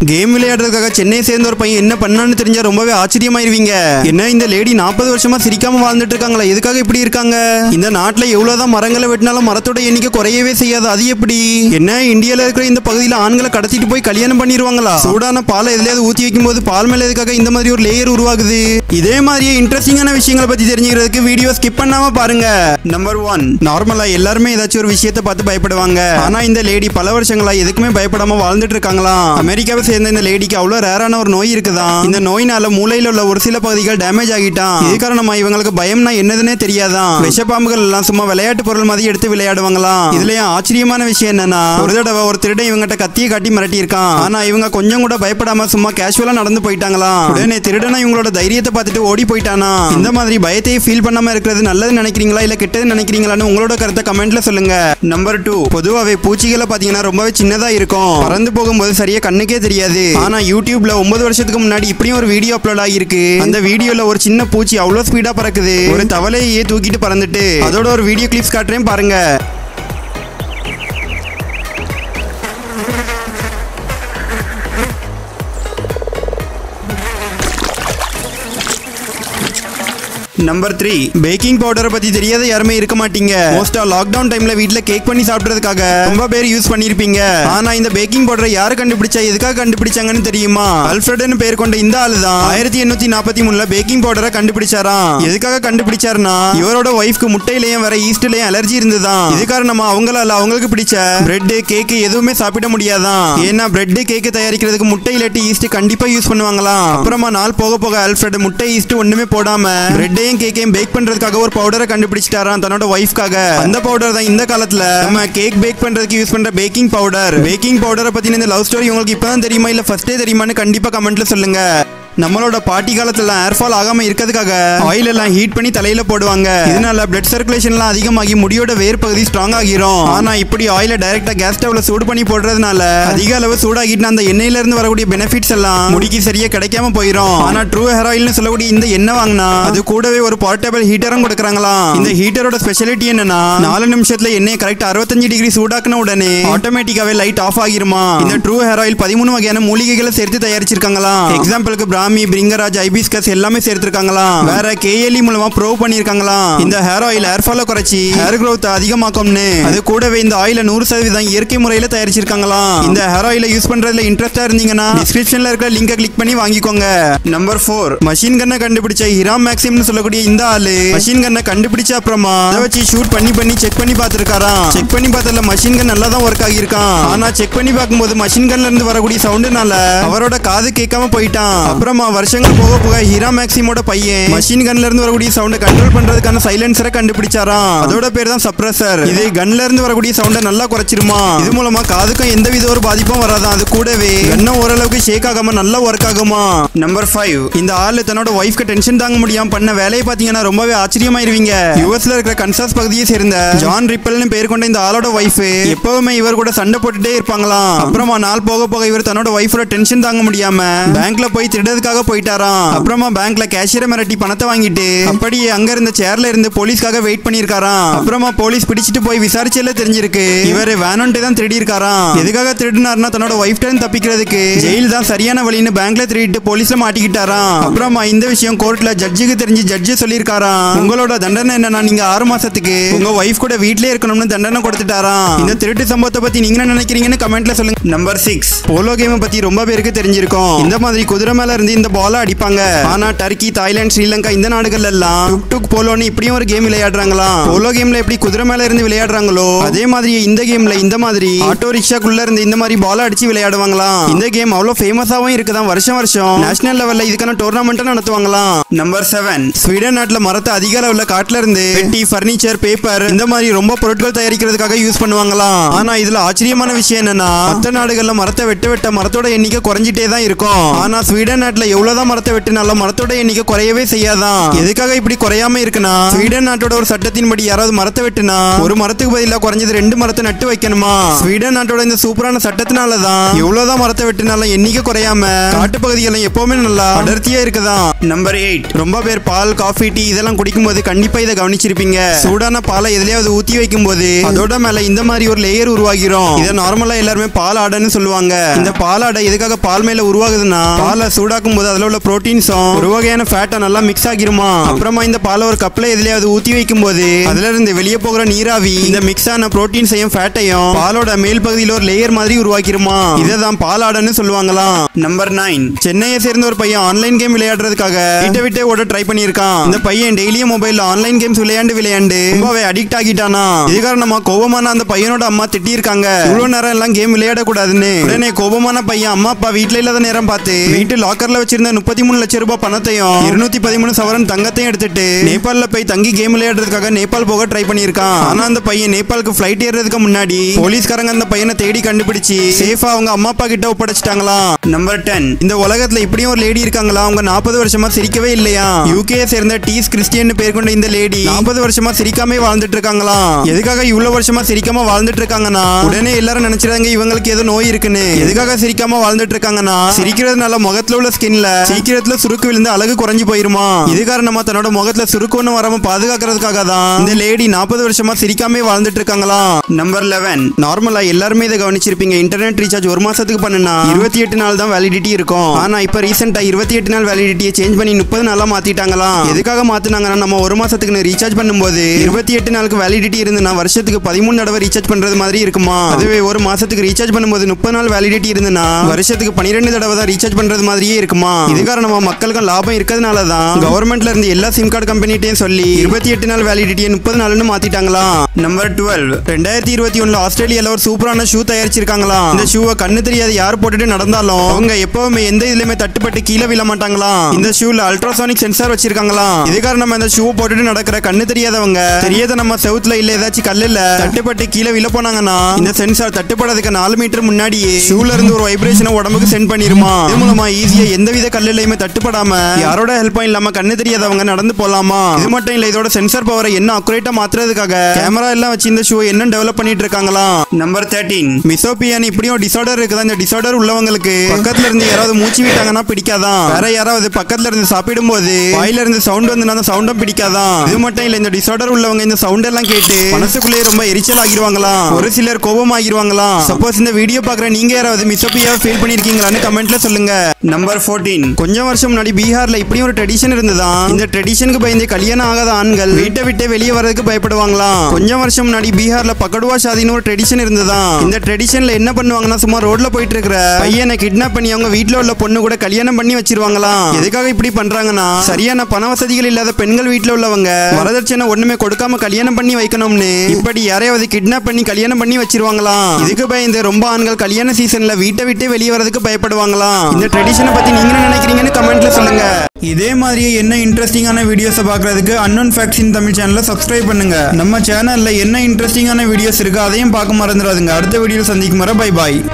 game விளையாடுறதுக்காக சென்னை சேர்ந்த ஒரு பையன் என்ன பண்ணான்னு தெரிஞ்சா ரொம்பவே ஆச்சரியமாயிருவீங்க என்ன இந்த லேடி நாற்பது வருஷமா சிரிக்காம வாழ்ந்துட்டு இருக்காங்களா எதுக்காக இப்படி இருக்காங்க இந்த நாட்டுல எவ்வளவுதான் மரங்களை வெட்டினாலும் மரத்தோட எண்ணிக்கை குறையவே செய்யாது அது எப்படி என்ன இந்தியால இருக்கிற இந்த பகுதியில ஆண்களை கடத்திட்டு போய் கல்யாணம் பண்ணிடுவாங்களா சூடான பாலை எதுலயாவது ஊத்தி வைக்கும் போது பால் மேல எதுக்காக இந்த மாதிரி ஒரு லேயர் உருவாகுது இதே மாதிரியே இன்ட்ரெஸ்டிங்கான விஷயங்களை பத்தி தெரிஞ்சுக்கிறதுக்கு வீடியோ ஸ்கிப் பண்ணாம பாருங்க நம்பர் ஒன் நார்மலா எல்லாருமே ஏதாச்சும் ஒரு விஷயத்தை பார்த்து பயப்படுவாங்க ஆனா இந்த லேடி பல வருஷங்களா எதுக்குமே பயப்படாம வாழ்ந்துட்டு இருக்காங்களாம் அமெரிக்காவை சேர்ந்த இந்த லேடிக்கு அவ்வளவு ரேரான ஒரு நோய் இருக்குதாம் இந்த நோயினால மூளையில உள்ள ஒரு சில பகுதிகள் டேமேஜ் ஆகிட்டான் இது காரணமா இவங்களுக்கு பயம்னா என்னதுன்னே தெரியாதான் விஷப்பாம்புகள் எல்லாம் சும்மா விளையாட்டு பொருள் மாதிரி எடுத்து விளையாடுவாங்களாம் இதுலயும் ஆச்சரியமான விஷயம் என்னன்னா ஒரு தடவை ஒரு திருடன் இவங்கிட்ட கத்தியை காட்டி மிரட்டி இருக்கான் ஆனா இவங்க கொஞ்சம் கூட பயப்படாம சும்மா கேஷுவலா நடந்து போயிட்டாங்களாம் உடனே திருடனா இவங்களோட தைரியத்தை பார்த்துட்டு ஓடி போயிட்டானா இந்த மாதிரி பயத்தையே ஃபீல் பண்ணாம இருக்கிறது நல்லது நினைக்கிறீங்களா இல்ல கெட்டது நினைக்கிறீங்களான்னு உங்களோட கருத்தை கமெண்ட்ல சொல்லுங்க நம்பர் டூ பொதுவாவே பூச்சிகளை பாத்தீங்கன்னா ரொம்பவே சின்னதா இருக்கும் பறந்து போகும்போது சரியா கண்ணுக்கே தெரியாது ஆனா யூடியூப்ல ஒன்பது வருஷத்துக்கு முன்னாடி இப்படியும் ஒரு வீடியோ அப்லோட் ஆகிருக்கு அந்த வீடியோல ஒரு சின்ன பூச்சி அவ்வளவு ஸ்பீடா பறக்குது ஒரு தவளையே தூக்கிட்டு பறந்துட்டு அதோட ஒரு வீடியோ கிளிப்ஸ் காட்டுறேன் பாருங்க நம்பர் த்ரீ பேக்கிங் பவுடரை பத்தி தெரியாத யாருமே இருக்க மாட்டீங்க மோஸ்டா லாக்டவுன் டைம்ல வீட்ல கேக் பண்ணி சாப்பிடுறதுக்காக ரொம்ப பேர் யூஸ் பண்ணிருப்பீங்க ஆனா இந்த பேக்கிங் பவுடரை யாரு கண்டுபிடிச்சா எதுக்காக கண்டுபிடிச்சாங்கன்னு தெரியுமா அல்ஃபிரட்னு பேர் கொண்ட இந்த ஆளு தான் ஆயிரத்தி எண்ணூத்தி நாற்பத்தி மூணுல பேக்கிங் பவுடரை கண்டுபிடிச்சாராம் எதுக்காக கண்டுபிடிச்சாருன்னா இவரோட ஒய்ஃப்க்கு முட்டையிலயும் வேற ஈஸ்ட்லயும் அலர்ஜி இருந்ததுதான் இது காரணமா அவங்களால அவங்களுக்கு பிடிச்ச பிரெட் கேக் எதுவுமே சாப்பிட முடியாதான் ஏன்னா பிரெட் கேக் தயாரிக்கிறதுக்கு முட்டை இல்லாட்டி ஈஸ்ட் கண்டிப்பா யூஸ் பண்ணுவாங்களாம் அப்புறமா நாள் போக போக அல்ஃபிரட் முட்டை ஈஸ்ட் ஒண்ணுமே போடாம பிரெட்டையும் கேக்கையும் பேக் பண்றதுக்காக ஒரு பவுடரை கண்டுபிடிச்சிட்டாராம் தன்னோட ஒய்ஃப்காக அந்த பவுடர் தான் இந்த காலத்துல நம்ம கேக் பேக் பண்றதுக்கு யூஸ் பண்ற பேக்கிங் பவுடர் பேக்கிங் பவுடரை பத்தின இந்த லவ் ஸ்டோரி உங்களுக்கு இப்பதான் தெரியுமா இல்ல ஃபர்ஸ்டே தெரியுமான்னு கண்டிப்பா கமெண்ட்ல சொல்லுங்க நம்மளோட பாட்டி காலத்துல ஏர்ஃபால் ஆகாம இருக்கிறதுக்காக ஆயில் எல்லாம் ஹீட் பண்ணி தலையில போடுவாங்க இதனால பிளட் சர்க்குலேஷன்லாம் அதிகமாகி முடியோட வேர் பகுதி ஸ்ட்ராங் ஆகிரும் ஆனா இப்படி ஆயில டைரக்டா கேஸ் ஸ்டவ்ல சூடு பண்ணி போடுறதுனால அதிக அளவு சூடாகிட்டு அந்த எண்ணெயில இருந்து வரக்கூடிய பெனிஃபிட்ஸ் எல்லாம் முடிக்கு சரியா கிடைக்காம போயிரும் ஆனா ட்ரூ ஹேர் ஆயில்னு சொல்லக்கூடிய இந்த எண்ணெய் வாங்கினா அது கூடவே ஒரு போர்ட்டபிள் ஹீட்டரும் கொடுக்குறாங்களாம் இந்த ஹீட்டரோட ஸ்பெஷாலிட்டி என்னன்னா நாலு நிமிஷத்துல எண்ணெய் கரெக்ட் அறுபத்தஞ்சு டிகிரி சூடாக்குன உடனே ஆட்டோமேட்டிக்காவே லைட் ஆஃப் ஆகிருமா இந்த ட்ரூ ஹேர் ஆயில் பதிமூணு வகையான மூலிகைகளை சேர்த்து தயாரிச்சிருக்காங்களாம் எக்ஸாம்பிளுக்கு பிராமி பிரிங்கராஜ் ஐபிஸ்கஸ் எல்லாமே சேர்த்திருக்காங்களாம் வேற கேஎல்இ மூலமா ப்ரோவ் பண்ணிருக்காங்களாம் இந்த ஹேர் ஆயில் ஹேர் ஃபால குறைச்சி ஹேர் growth அதிகமாக்கும்னு அது கூடவே இந்த ஆயில நூறு சதவீதம் இயற்கை முறையில தயாரிச்சிருக்காங்களாம் இந்த ஹேர் ஆயில யூஸ் பண்றதுல இன்ட்ரெஸ்டா இருந்தீங்கன்னா டிஸ்கிரிப்ஷன்ல இருக்கிற லிங்கை கிளிக் பண்ணி வாங்கிக்கோங்க நம்பர் ஃபோர் மஷின் கன்னை கண்டுபிடிச்ச ஹிராம் மேக்ஸிம்னு சொல்லக்கூடிய இந்த ஆளு மஷின் கன்னை கண்டுபிடிச்ச அப்புறமா அதை வச்சு ஷூட் பண்ணி பண்ணி செக் பண்ணி பார்த்திருக்காராம் செக் பண்ணி பார்த்ததுல மஷின் கன் நல்லா தான் ஒர்க் ஆகியிருக்கான் ஆனா செக் பண்ணி பார்க்கும்போது மஷின் கன்ல இருந்து வரக்கூடிய சவுண்டுனால அவரோட காது கேட்காம போயிட்டான் அப்புறமா வருஷங்கள் போக போக ஹீரா மேக்ஸிமோட பையன் மஷின் கன்ல இருந்து வரக்கூடிய சவுண்டை கண்ட்ரோல் பண்றதுக்கான சைலன்சரை கண்டுபிடிச்சாராம் அதோட பேர் தான் சப்ரஸர் இது கன்ல இருந்து வரக்கூடிய சவுண்டை நல்லா குறைச்சிருமா இது மூலமா காதுக்கும் எந்த வித ஒரு பாதிப்பும் வராதான் அது கூடவே கன்னும் ஓரளவுக்கு ஷேக் ஆகாம நல்லா ஒர்க் ஆகுமா நம்பர் ஃபைவ் இந்த ஆளு தன்னோட ஒய்ஃப்க்கு டென்ஷன் தாங்க முடியாம பண்ண வேலையை பாத்தீங்கன்னா ரொம்பவே ஆச்சரியமாயிருவீங்க யூஎஸ்ல இருக்கிற கன்சாஸ் பகுதியை சேர்ந்த ஜான் ரிப்பல்னு பேர் கொண்ட இந்த ஆளோட ஒய்ஃப் எப்பவுமே இவர் கூட சண்டை போட்டுட்டே இருப்பாங்களாம் அப்புறமா நாள் போக போக இவர் தன்னோட ஒய்ஃபோட டென்ஷன் தாங்க முடியாம பேங்க்ல போய் திருடதுக்காக போயிட்டாராம் அப்புறமா பேங்க்ல கேஷியரை மிரட்டி பணத்தை வாங்கிட்டு அப்படியே அங்க இருந்த சேர்ல இருந்து போலீஸ்க்காக வெயிட் பண்ணிருக்காராம் அப்புறமா போலீஸ் பிடிச்சிட்டு போய் விசாரிச்சல தெரிஞ்சிருக்கு இவர் வேணும்ட்டே தான் திருடி இருக்காராம் எதுக்காக திருடினார்னா தன்னோட ஒய்ஃப் டைம் தப்பிக்கிறதுக்கு ஜெயில் தான் சரியான வழின்னு பேங்க்ல திருடிட்டு போலீஸ்ல மாட்டிக்கிட்டாராம் அப்புறமா இந்த விஷயம் கோர்ட்ல ஜட்ஜுக்கு தெரிஞ்சு ஜட்ஜு சொல்லியிருக்காராம் உங்களோட தண்டனை என்னன்னா நீங்க ஆறு மாசத்துக்கு உங்க ஒய்ஃப் கூட வீட்லயே இருக்கணும்னு தண்டனை கொடுத்துட்டாராம் இந்த திருட்டு சம்பவத்தை பத்தி நீங்க என்ன நினைக்கிறீங்கன்னு கமெண்ட்ல சொல்லுங்க நம்பர் சிக்ஸ் போலோ கேம் பத்தி ரொம்ப பேருக்கு தெரிஞ்சிருக்கும் இந்த மாதிரி குதிரை மேல இருந்து இந்த பால அடிப்பாங்க ஆனா டர்க்கி தாய்லாந்து ஸ்ரீலங்கா இந்த நாடுகள் எல்லாம் டுக் டுக் போலோன்னு இப்படியும் ஒரு கேம் விளையாடுறாங்களாம் போலோ கேம்ல எப்படி குதிரை மேல இருந்து விளையாடுறாங்களோ அதே மாதிரி இந்த கேம்ல இந்த மாதிரி ஆட்டோ ரிக்ஷாக்குள்ள இருந்து இந்த மாதிரி பால அடிச்சு விளையாடுவாங்களாம் இந்த கேம் அவ்வளவு ஃபேமஸாவும் இருக்குதான் வருஷம் வருஷம் நேஷனல் லெவல்ல இதுக்கான டோர்னாமெண்ட் நடத்துவாங்களாம் நம்பர் செவன் ஸ்வீடன் நாட்டுல மரத்தை அதிக அளவுல காட்டுல இருந்து பெட்டி ஃபர்னிச்சர் பேப்பர் இந்த மாதிரி ரொம்ப பொருட்கள் தயாரிக்கிறதுக்காக யூஸ் பண்ணுவாங்களாம் ஆனா இதுல ஆச்சரியமான விஷயம் என்னன்னா மற்ற நாடுகள்ல மரத்தை வெட்ட வெட்ட மரத்தோட எண்ணிக்கை குறைஞ்சிட்டே தான் இருக்கும் ஆனா ஸ்வீடன் நாட்டுல உலகத்துல எவ்வளவுதான் மரத்தை வெட்டினாலும் மரத்தோட எண்ணிக்கை குறையவே செய்யாதான் எதுக்காக இப்படி குறையாம இருக்குன்னா ஸ்வீடன் நாட்டோட ஒரு சட்டத்தின்படி யாராவது மரத்தை வெட்டினா ஒரு மரத்துக்கு பதிலா குறைஞ்சது ரெண்டு மரத்தை நட்டு வைக்கணுமா ஸ்வீடன் நாட்டோட இந்த சூப்பரான சட்டத்தினாலதான் எவ்வளவுதான் மரத்தை வெட்டினாலும் எண்ணிக்கை குறையாம காட்டு பகுதிகளும் எப்பவுமே நல்லா அடர்த்தியா இருக்குதான் நம்பர் எயிட் ரொம்ப பேர் பால் காஃபி டீ இதெல்லாம் குடிக்கும்போது கண்டிப்பா இதை கவனிச்சிருப்பீங்க சூடான பாலை எதுலயாவது ஊத்தி வைக்கும் போது அதோட மேல இந்த மாதிரி ஒரு லேயர் உருவாகிரும் இதை நார்மலா எல்லாருமே பால் ஆடைன்னு சொல்லுவாங்க இந்த பால் ஆடை எதுக்காக பால் மேல உருவாகுதுன்னா பாலை சூடாக்கும் போது அதுல உள்ள புரோட்டீன்ஸும் ஒரு வகையான ஃபேட்டா நல்லா மிக்ஸ் ஆகிருமா அப்புறமா இந்த பாலை ஒரு கப்ல எதுலயாவது ஊத்தி வைக்கும் போது அதுல இருந்து வெளியே போகிற நீராவி இந்த மிக்ஸ் ஆன புரோட்டீன்ஸையும் ஃபேட்டையும் பாலோட மேல் பகுதியில ஒரு லேயர் மாதிரி உருவாக்கிருமா இதை தான் பால் ஆடைன்னு சொல்லுவாங்களாம் நம்பர் நைன் சென்னையை சேர்ந்த ஒரு பையன் ஆன்லைன் கேம் விளையாடுறதுக்காக வீட்டை விட்டே ஓட ட்ரை பண்ணியிருக்கான் இந்த பையன் டெய்லியும் மொபைல்ல ஆன்லைன் கேம்ஸ் விளையாண்டு விளையாண்டு ரொம்பவே அடிக்ட் ஆகிட்டானா இது காரணமா கோபமான அந்த பையனோட அம்மா திட்டியிருக்காங்க இவ்வளவு நேரம் எல்லாம் கேம் விளையாடக்கூடாதுன்னு உடனே கோபமான பையன் அம்மா அப்பா வீட்ல இல்லாத நேரம் பார்த்து வீட்டு லாக்கர்ல வச்சிருந்த முப்பத்தி மூணு லட்சம் ரூபாய் பணத்தையும் இருநூத்தி பதிமூணு சவரன் தங்கத்தையும் எடுத்துட்டு நேபாள்ல போய் தங்கி கேம் விளையாடுறதுக்காக நேபாள் போக ட்ரை பண்ணியிருக்கான் ஆனா அந்த பையன் நேபாளுக்கு ஃபிளைட் ஏறதுக்கு முன்னாடி போலீஸ்காரங்க அந்த பையனை தேடி கண்டுபிடிச்சு சேஃபா அவங்க அம்மா அப்பா கிட்ட ஒப்படைச்சிட்டாங்களாம் நம்பர் டென் இந்த உலகத்துல இப்படியும் ஒரு லேடி இருக்காங்களா அவங்க நாற்பது வருஷமா சிரிக்கவே இல்லையா யூகே சேர்ந்த டீஸ் கிறிஸ்டியன் பேர் கொண்ட இந்த லேடி நாற்பது வருஷமா சிரிக்காம வாழ்ந்துட்டு இருக்காங்களாம் எதுக்காக இவ்வளவு வருஷமா சிரிக்காம வாழ்ந்துட்டு இருக்காங்கன்னா உடனே எல்லாரும் நினைச்சிடாங்க இவங்களுக்கு ஏதோ நோய் இருக்குன்னு எதுக்காக சிரிக்காம வாழ்ந்துட்டு இருக்காங்கன்னா சிரிக்கிறதுனால முகத்துல உள்ள ஸ்கின்ல சீக்கிரத்துல சுருக்கு விழுந்து அழகு குறைஞ்சு போயிருமா இது காரணமா தன்னோட முகத்துல சுருக்கு ஒண்ணு வராம பாதுகாக்கிறதுக்காக தான் இந்த லேடி நாற்பது வருஷமா சிரிக்காம வாழ்ந்துட்டு இருக்காங்களாம் நம்பர் லெவன் நார்மலா எல்லாருமே இதை கவனிச்சிருப்பீங்க இன்டர்நெட் ரீசார்ஜ் ஒரு மாசத்துக்கு பண்ணுனா இருபத்தி எட்டு நாள் தான் வேலிடிட்டி இருக்கும் ஆனா இப்ப ரீசெண்டா இருபத்தி எட்டு நாள் வேலிடிட்டியை சேஞ்ச் பண்ணி முப்பது நாளா மாத்திட்டாங்களாம் எதுக்காக மாத்தினாங்கன்னா நம்ம ஒரு மாசத்துக்கு ரீசார்ஜ் பண்ணும்போது இருபத்தி எட்டு நாளுக்கு வேலிடிட்டி இருந்துன்னா வருஷத்துக்கு பதிமூணு தடவை ரீசார்ஜ் பண்றது மாதிரி இருக்குமா அதுவே ஒரு மாசத்துக்கு ரீசார்ஜ் பண்ணும்போது முப்பது நாள் வேலிடிட்டி இருந்துன்னா வருஷத்துக்கு பன்னிரெண்டு தடவை தான் ரீசார்ஜ் பண்றது மாதிரியே இருக்குமா இது காரணமா மக்களுக்கு லாபம் இருக்கிறதுனால தான் கவர்மெண்ட்ல இருந்து எல்லா சிம் கார்டு கம்பெனிட்டையும் சொல்லி இருபத்தி எட்டு நாள் வேலிடிட்டியை முப்பது நாள்னு மாத்திட்டாங்களாம் நம்பர் டுவெல் ரெண்டாயிரத்தி இருபத்தி ஒண்ணுல ஆஸ்திரேலியால ஒரு சூப்பரான ஷூ தயாரிச்சிருக்காங்களாம் இந்த ஷூவை கண்ணு தெரியாது யார் போட்டுட்டு நடந்தாலும் அவங்க எப்பவுமே எந்த இதுலயுமே தட்டுப்பட்டு கீழே விழ மாட்டாங்களாம் இந்த ஷூல அல்ட்ராசானிக் சென்சார் வச்சிருக்காங்களாம் இது காரணமா இந்த ஷூ போட்டுட்டு நடக்கிற கண்ணு தெரியாதவங்க தெரியாத நம்ம செவுத்துல இல்ல ஏதாச்சும் கல்லுல தட்டுப்பட்டு கீழே விழ போனாங்கன்னா இந்த சென்சார் தட்டுப்படாதுக்கு நாலு மீட்டர் முன்னாடியே ஷூல இருந்து ஒரு வைப்ரேஷனை உடம்புக்கு சென்ட் பண்ணிருமா இது மூலமா ஈஸியா எந்தவித கல்லுலயுமே தட்டுப்படாம யாரோட ஹெல்ப்பும் இல்லாம கண்ணு தெரியாதவங்க நடந்து போலாமா இது மட்டும் இல்ல இதோட சென்சார் பவரை என்ன அக்குரேட்டா மாத்துறதுக்காக கேமரா எல்லாம் வச்சு இந்த ஷூ என்ன டெவலப் பண்ணிட்டு இருக்காங்களாம் நம்பர் தேர்ட்டீன் மிசோபியான் இப்படியும் டிசார்டர் இருக்குதா இந்த டிசார்டர் உள்ளவங்களுக்கு பக்கத்துல இருந்து யாராவது மூச்சு விட்டாங்கன்னா பிடிக்காதான் வேற யாராவது பக்கத்துல இருந்து சாப்பிடும் போது வாயில இருந்து சவுண்ட் வந்து அந்த சவுண்டும் பிடிக்காதான் இது மட்டும் இல்ல இந்த டிசார்டர் உள்ளவங்க இந்த சவுண்ட் எல்லாம் கேட்டு மனசுக்குள்ளேயே ரொம்ப எரிச்சல் ஆகிருவாங்களாம் ஒரு சிலர் கோபம் ஆகிருவாங்களாம் சப்போஸ் இந்த வீடியோ பாக்குற நீங்க யாராவது மிசோபியா ஃபீல் பண்ணிருக்கீங்களான்னு கமெண்ட்ல சொல்லுங்க நம்பர் 14 கொஞ்சம் வருஷம் முன்னாடி பீகார்ல இப்படியும் ஒரு ட்ரெடிஷன் இருந்ததாம் இந்த ட்ரெடிஷனுக்கு பயந்து கல்யாணம் ஆகாத ஆண்கள் வீட்டை விட்டு வெளியே வரதுக்கு பயப்படுவாங்களாம் கொஞ்சம் வருஷம் முன்னாடி பீகார்ல பக்கடுவா ஷாதின்னு ஒரு ட்ரெடிஷன் இருந்ததாம் இந்த ட்ரெடிஷன்ல என்ன பண்ணுவாங்கன்னா சும்மா ரோட்ல போயிட்டு இருக்கிற பையனை கிட்னாப் பண்ணி அவங்க வீட்ல உள்ள பொண்ணு கூட கல்யாணம் பண்ணி வச்சிருவாங்களாம் எதுக்காக இப்படி பண்றாங்கன்னா சரியான பண வசதிகள் இல்லாத பெண்கள் வீட்ல உள்ளவங்க வரதட்சணை ஒண்ணுமே கொடுக்காம கல்யாணம் பண்ணி வைக்கணும்னு இப்படி யாரையாவது கிட்னாப் பண்ணி கல்யாணம் பண்ணி வச்சிருவாங்களாம் இதுக்கு பயந்து ரொம்ப ஆண்கள் கல்யாண சீசன்ல வீட்டை விட்டு வெளியே வரதுக்கு பயப்படுவாங்களாம் இந்த ட்ரெடிஷனை பத்தி நீங்க என்ன நினைக்கிறீங்கன்னு கமெண்ட்ல சொல்லுங்க இதே மாதிரியே என்ன இன்ட்ரெஸ்டிங்கான வீடியோஸை பார்க்கறதுக்கு அன்னோன் ஃபேக்ட்ஸ் இன் தமிழ் சேனலை சப்ஸ்கிரைப் பண்ணுங்க நம்ம சேனல்ல என்ன இன்ட்ரெஸ்டிங்கான வீடியோஸ் இருக்கு அதையும் பார்க்க மறந்துடாதுங்க அடுத்த வீடியோவில் சந்திக்கும் வரை பை பாய்